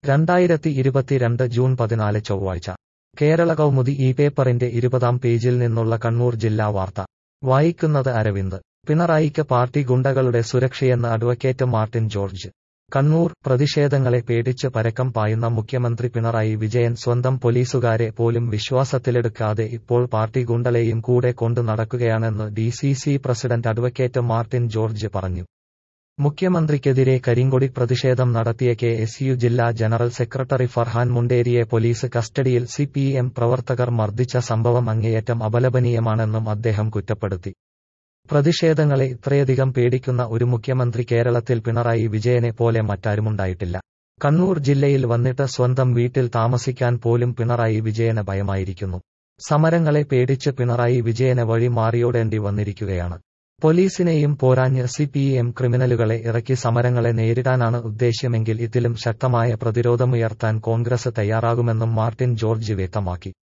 രണ്ടായിരത്തി ഇരുപത്തിരണ്ട് ജൂൺ പതിനാല് ചൊവ്വാഴ്ച കേരള കൗമുദി ഈ പേപ്പറിന്റെ ഇരുപതാം പേജിൽ നിന്നുള്ള കണ്ണൂർ ജില്ലാ വാർത്ത വായിക്കുന്നത് അരവിന്ദ് പിണറായിക്ക് പാർട്ടി ഗുണ്ടകളുടെ സുരക്ഷയെന്ന് അഡ്വക്കേറ്റ് മാർട്ടിൻ ജോർജ് കണ്ണൂർ പ്രതിഷേധങ്ങളെ പേടിച്ച് പരക്കം പായുന്ന മുഖ്യമന്ത്രി പിണറായി വിജയൻ സ്വന്തം പോലീസുകാരെ പോലും വിശ്വാസത്തിലെടുക്കാതെ ഇപ്പോൾ പാർട്ടി ഗുണ്ടകളെയും കൂടെ കൊണ്ടു നടക്കുകയാണെന്ന് D C C president advocate Martin George പറഞ്ഞു മുഖ്യമന്ത്രിക്കെതിരെ കരിങ്കൊടി പ്രതിഷേധം നടത്തിയ കെ എസ് യു ജില്ലാ ജനറൽ സെക്രട്ടറി ഫർഹാൻ മുണ്ടേരിയെ പോലീസ് കസ്റ്റഡിയിൽ സി പി എം പ്രവർത്തകർ മർദ്ദിച്ച സംഭവം അങ്ങേയറ്റം അപലപനീയമാണെന്നും അദ്ദേഹം കുറ്റപ്പെടുത്തി പ്രതിഷേധങ്ങളെ ഇത്രയധികം പേടിക്കുന്ന ഒരു മുഖ്യമന്ത്രി കേരളത്തിൽ പിണറായി വിജയനെ പോലെ മറ്റാരുമുണ്ടായിട്ടില്ല കണ്ണൂർ ജില്ലയിൽ വന്നിട്ട് സ്വന്തം വീട്ടിൽ താമസിക്കാൻ പോലും പിണറായി വിജയന് ഭയമായിരിക്കുന്നു സമരങ്ങളെ പേടിച്ച് പിണറായി വിജയന് വഴി മാറിയോടേണ്ടി വന്നിരിക്കുകയാണ് പോലീസിനെയും പോരാഞ്ഞ് സി പി എം ക്രിമിനലുകളെ ഇറക്കി സമരങ്ങളെ നേരിടാനാണ് ഉദ്ദേശ്യമെങ്കിൽ ഇതിലും ശക്തമായ പ്രതിരോധമുയർത്താൻ കോൺഗ്രസ് തയ്യാറാകുമെന്നും മാർട്ടിൻ ജോർജ് വ്യക്തമാക്കി